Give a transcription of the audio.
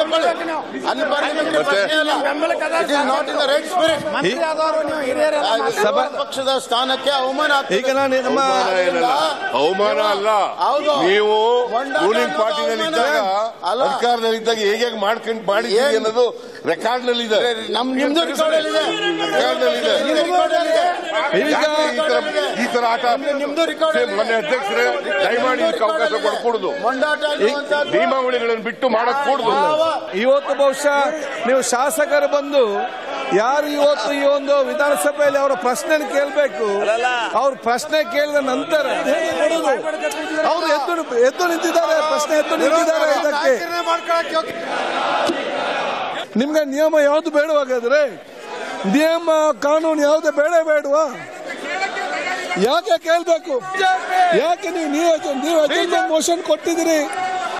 ತಗೊಳ್ಳಿ ಅನ್ಪಾರ್ಲಿಮೆಂಟರಿ ಪ್ರಶ್ನೆ ಅಲ್ಲ it is not in the right spirit ಮಂತ್ರಿ ಆದವರು ನೀವು ಹಿರಿಯರೆಲ್ಲ ಮಾತಾಡಿ. ಸಭಾ ಪಕ್ಷದ ಸ್ಥಾನಕ್ಕೆ ಅವಮಾನ ಆಗ್ತದೆ. ಈಗ ನಾನು ನಮ್ಮ ಅವಮಾನ ಏನಲ್ಲ ಅವಮಾನ ಅಲ್ಲ ಹೌದು. ನೀವು ಮೊಂಡಾಟ ರೂಲಿಂಗ್ ಅನ್ನೋದು ಪಾರ್ಟಿನಲ್ಲಿದ್ದಾಗ ಅವಮಾನ. ಅಲ್ಲ. ಅಧಿಕಾರದಲ್ಲಿದ್ದಾಗ ಹೇಗೆ ಹೇಗೆ ಮಾಡ್ಕೊಂಡು ಮಾಡಿದ್ದೀವಿ ಏನ್- ಅನ್ನೋದು ರೆಕಾರ್ಡ್ ನಲ್ಲಿ ಇದೆ ನಮ್ ನಿಮ್ದು ರೆಕಾರ್ಡ್ ಅಲ್ಲಿ ಇದೆ ರೆಕಾರ್ಡ್ ನಲ್ಲಿ ಇದೆ ನಿಮ್ದು ರೆಕಾರ್ಡ್ ಅಲ್ಲಿ ಇದೆ ಈಗ ಯಾಕೆ ಈ ತರ ಈ ತರ ಆಟ ನಿಮ್ದು record ಸೇ, ಅಲ್ಲಿ ಮೊನ್ನೆ ಅಧ್ಯಕ್ಷರೇ ದಯಮಾಡಿ ಇದಕ್ಕೆ ಅವಕಾಶ ಕೊಡ್ಕೂಡುದು ಮೊಂಡಾಟ ಅನ್ನುವಂಥದ್ದು ನಿಯಮಾವಳಿಗಳನ್ನು ಬಿಟ್ಟು ಮಾಡಕ್ ಕೂಡುದು ಯಾವ ಇವತ್ತು ಬಹುಶಃ ನೀವು ಶಾಸಕರು ಬಂದು ಯಾರು ಇವತ್ತು ಈ ಒಂದು ವಿಧಾನಸಭೆಯಲ್ಲಿ ಅವರ ಪ್ರಶ್ನೆ ಕೇಳಬೇಕು ಅವ್ರ ಪ್ರಶ್ನೆ ಕೇಳಿದ ನಂತರ ಹೇಗೆ ಕೊಡೋದು ಅವರು ಎದ್ದು ಎದ್ದು ನಿಂತಿದ್ದಾರೆ ಪ್ರಶ್ನೆ ಎದ್ದು ನಿಂತಿದ್ದಾರೆ ಇದಕ್ಕೆ ನಿಮ್ಗೆ ನಿಯಮ ಯಾವ್ದು ಬೇಡವಾಗಾದ್ರೆ ನಿಯಮ ಕಾನೂನು ಯಾವ್ದು ಬೇಡ ಬೇಡವಾ ಯಾಕೆ ಕೇಳ್ಬೇಕು ಯಾಕೆ ನೀವು ನೀವು ನೀವು ಮೋಷನ್ ಕೊಟ್ಟಿದ್ದೀರಿ